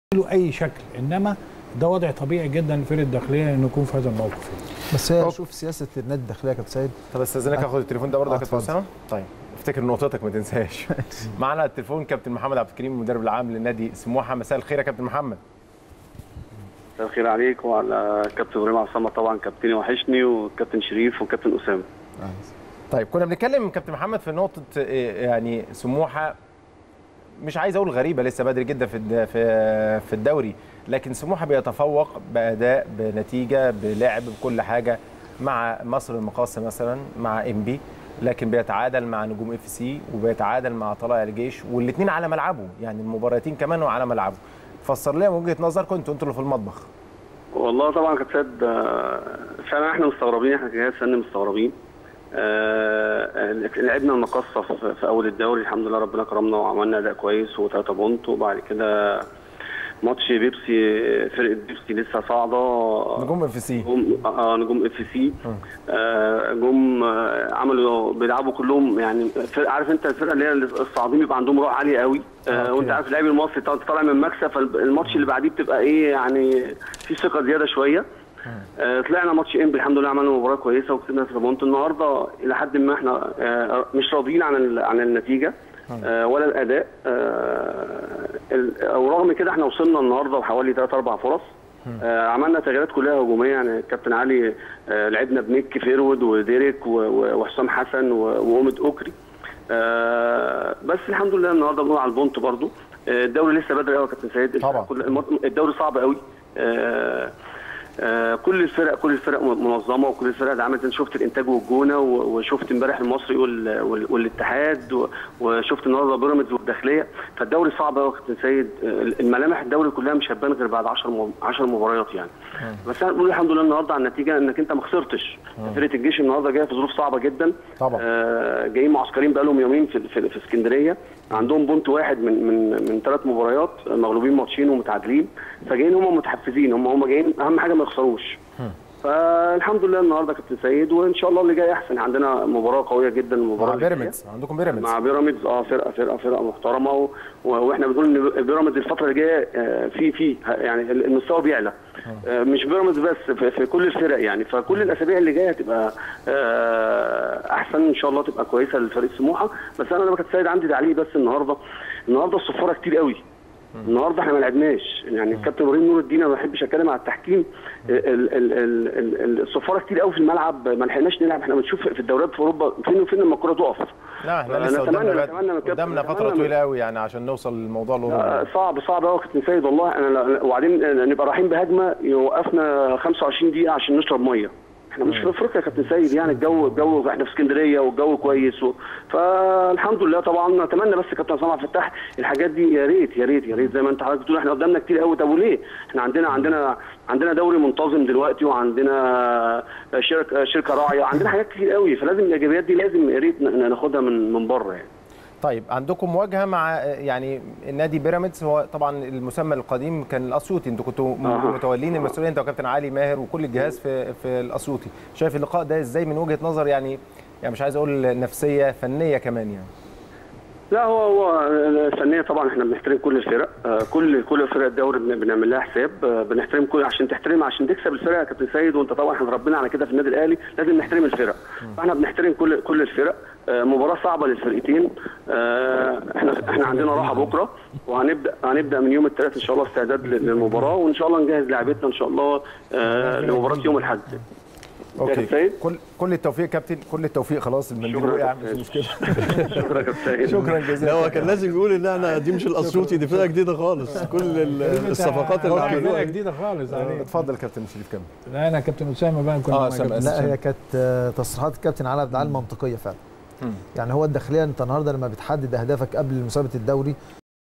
له اي شكل انما ده وضع طبيعي جدا للفرقه الداخليه انه يكون في هذا الموقف بس هي أوك. شوف سياسه النادي الداخليه يا كابتن سيد طب استاذنك اخد التليفون ده برضه آه، يا كابتن اتفضل. اسامه طيب افتكر نقطتك ما تنساش معنا على التليفون كابتن محمد عبد الكريم المدرب العام لنادي سموحه مساء الخير يا كابتن محمد مساء الخير عليك وعلى كابتن ابراهيم عصامه طبعا كابتني وحشني وكابتن شريف وكابتن اسامه طيب كنا بنتكلم كابتن محمد في نقطه إيه، يعني سموحه مش عايز اقول غريبه لسه بدري جدا في الد- في في الدوري لكن سموحه بيتفوق باداء بنتيجه بلعب بكل حاجه مع مصر المقاصه مثلا مع ام بي لكن بيتعادل مع نجوم اف سي وبيتعادل مع طلائع الجيش والاثنين على ملعبه يعني المباراتين كمان وعلى ملعبه فسر لنا من وجهه نظركم انتوا انتوا اللي في المطبخ والله طبعا كابتن سيد آه، فعلا احنا مستغربين احنا كجهاز فني مستغربين آه، لعبنا المقصه في في اول الدوري الحمد لله ربنا كرمنا وعملنا اداء كويس وثلاثه بونت وبعد كده ماتش بيبسي فرقه بيبسي لسه صاعده نجوم اف سي نجوم اه نجوم اف سي آه، جم آه، عملوا بيلعبوا كلهم يعني فرق عارف انت الفرقه اللي هي الصاعدين بيبقى عندهم روح عاليه قوي آه أوكي. وانت عارف اللاعب المصري طالع طالع من مكسب فالماتش اللي بعديه بتبقى ايه يعني في ثقه زياده شويه آه طلعنا ماتش انبي الحمد لله عملنا مباراه كويسه وكسبنا تريبونت النهارده الى حد ما احنا آه مش راضيين عن ال- عن النتيجه آه ولا الاداء آه ال- ورغم كده احنا وصلنا النهارده بحوالي 3 4 فرص آه عملنا تغييرات كلها هجوميه يعني الكابتن علي آه لعبنا بنيك فيرود وديريك و- و- وحسام حسن و- واومد اوكري آه بس الحمد لله النهارده بنقول على البونت برضو آه الدوري لسه بدري قوي يا كابتن سيد طبعا. كل- المط- الدوري صعب قوي آه آه، كل الفرق كل الفرق منظمه وكل الفرق دعمت انت شفت الانتاج والجونه و- وشفت امبارح المصري وال- وال- والاتحاد و- وشفت النهارده بيراميدز والداخليه فالدوري صعب قوي يا كابتن سيد آه، الملامح الدوري كلها مش هتبان غير بعد 10 10 مباريات يعني بس انا بقول الحمد لله النهارده على النتيجه انك انت ما خسرتش فرقه الجيش النهارده جايه في ظروف صعبه جدا طبعا. آه، جايين معسكرين بقالهم يومين في في, في اسكندريه عندهم بونت واحد من من من ثلاث مباريات مغلوبين ماتشين ومتعادلين فجايين هم متحفزين هم هم جايين اهم حاجه ما يخسروش فالحمد لله النهارده كابتن سيد وان شاء الله اللي جاي احسن عندنا مباراه قويه جدا المباراه مع اللي جاية. بيراميدز عندكم بيراميدز مع بيراميدز اه فرقه فرقه فرقه محترمه و... و... واحنا بنقول ان بيراميدز الفتره اللي جايه آه، في في يعني المستوى بيعلى آه، مش بيراميدز بس في, في كل الفرق يعني فكل الاسابيع اللي جايه هتبقى آه، احسن ان شاء الله تبقى كويسه لفريق سموحه بس انا لما كنت سيد عندي تعليق بس النهارده النهارده الصفاره كتير قوي النهارده احنا ما لعبناش يعني الكابتن ابراهيم نور الدين انا ما بحبش اتكلم على التحكيم ال- ال- ال- ال- ال- الصفاره كتير قوي في الملعب ما لحقناش نلعب احنا بنشوف في الدوريات في اوروبا فين وفين لما الكره تقف لا احنا أنا لسه أتمنى- قدامنا أتمنى من الكابتن- قدامنا فتره أتمنى من- طويله قوي يعني عشان نوصل للموضوع آه، الاوروبي صعب صعب قوي يا كابتن سيد والله انا لا- وبعدين نبقى رايحين بهجمه يوقفنا 25 دقيقه عشان نشرب ميه احنا مش في افريقيا يا كابتن سيد يعني الجو الجو احنا في اسكندريه والجو كويس و... فالحمد لله طبعا نتمنى بس كابتن سامع فتاح الحاجات دي يا ريت يا ريت يا ريت زي ما انت حضرتك بتقول احنا قدامنا كتير قوي طب وليه؟ احنا عندنا عندنا عندنا دوري منتظم دلوقتي وعندنا شركه شركه راعيه عندنا حاجات كتير قوي فلازم الايجابيات دي لازم يا ريت ن- ناخدها من من بره يعني طيب عندكم مواجهه مع يعني النادي بيراميدز هو طبعا المسمى القديم كان الاسيوطي انتوا كنتوا م- أها. متولين المسؤوليه انت وكابتن علي ماهر وكل الجهاز في في الاسيوطي شايف اللقاء ده ازاي من وجهه نظر يعني يعني مش عايز اقول نفسيه فنيه كمان يعني لا هو هو الفنيه طبعا احنا بنحترم كل الفرق آه، كل كل فرق الدوري بن- بنعمل لها حساب آه، بنحترم كل عشان تحترم عشان تكسب الفرق يا كابتن سيد وانت طبعا احنا ربنا على كده في النادي الاهلي لازم نحترم الفرق فاحنا بنحترم كل كل الفرق آه، مباراه صعبه للفرقتين آه، احنا احنا عندنا راحه بكره وهنبدا هنبدا من يوم الثلاث ان شاء الله استعداد للمباراه وان شاء الله نجهز لاعبتنا ان شاء الله آه، لمباراه يوم الاحد اوكي كابتن سيد؟ كل كل التوفيق كابتن كل التوفيق خلاص المنديل شكراً وقع كابتن مش سيد. مشكله شكرا يا كابتن سيد شكرا لا جزيلا هو كان لازم يقول ان احنا دي مش الاسيوطي دي فرقه جديده خالص كل ال- الصفقات اللي فرقه عملوها جديده خالص يعني اتفضل كابتن شريف كمل لا انا كابتن اسامه بقى كنا آه، مع أسامة، كابتن لا هي كانت آه، تصريحات الكابتن علي عبد العال منطقيه فعلا يعني هو الداخليه انت النهارده لما بتحدد اهدافك قبل مسابقه الدوري